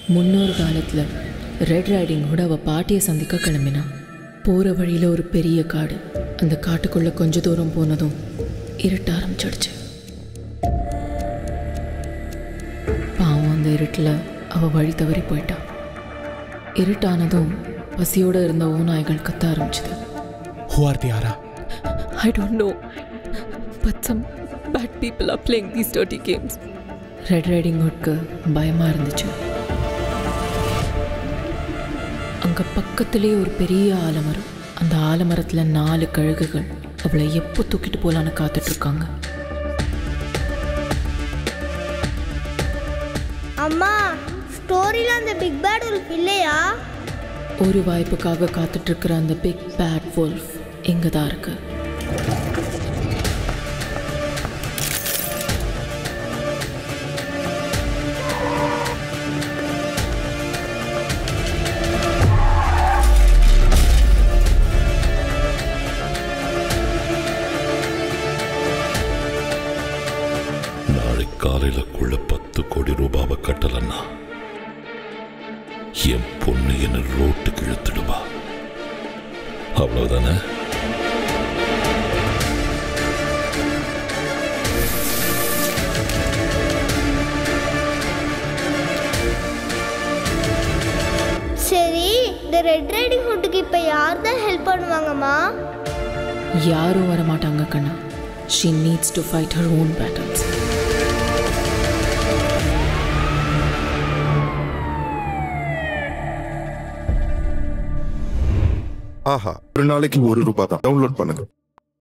முன்னொரு காலத்தில் ரெட் ரைடிங்கோட அவள் பாட்டியை சந்திக்க கிளம்பினா போகிற வழியில் ஒரு பெரிய காடு அந்த காட்டுக்குள்ளே கொஞ்ச தூரம் போனதும் இருட்ட ஆரம்பிச்சிடுச்சு பாவம் அந்த இருட்டில் அவள் வழி தவறி போயிட்டா இருட்டானதும் பசியோடு இருந்த ஓநாய்கள் கத்த ஆரம்பிச்சுது Who are the Ara? I don't know. But some bad people are playing these dirty games. Red riding ஹுட்க்கு பயமாக இருந்துச்சு அங்கே பக்கத்துலேயே ஒரு பெரிய ஆலமரம் அந்த ஆலமரத்தில் நாலு கழுகுகள் அவளை எப்போ தூக்கிட்டு போகலான்னு காத்துட்ருக்காங்க அம்மா ஸ்டோரியில் அந்த பிக் பேட் உல்ஃப் இல்லையா ஒரு வாய்ப்புக்காக காத்துட்ருக்கிற அந்த பிக் பேட் wolf இங்கே தான் இருக்கு நாளை காலையிலக்குள்ள பத்து கோடி ரூபாவை கட்டலன்னா என் பொண்ணு என்ன ரோட்டுக்கு இழுத்துடுவா அவ்வளவுதானே சரி இந்த ரெட் ரைடிங் ஹுட்டுக்கு இப்போ யார் தான் ஹெல்ப் பண்ணுவாங்கம்மா யாரும் வர மாட்டாங்க கண்ணா she needs to fight her own patterns ஆஹா ஒரு நாளைக்கு ஒரு ரூபாய் தான் டவுன்லோட் பண்ணுங்க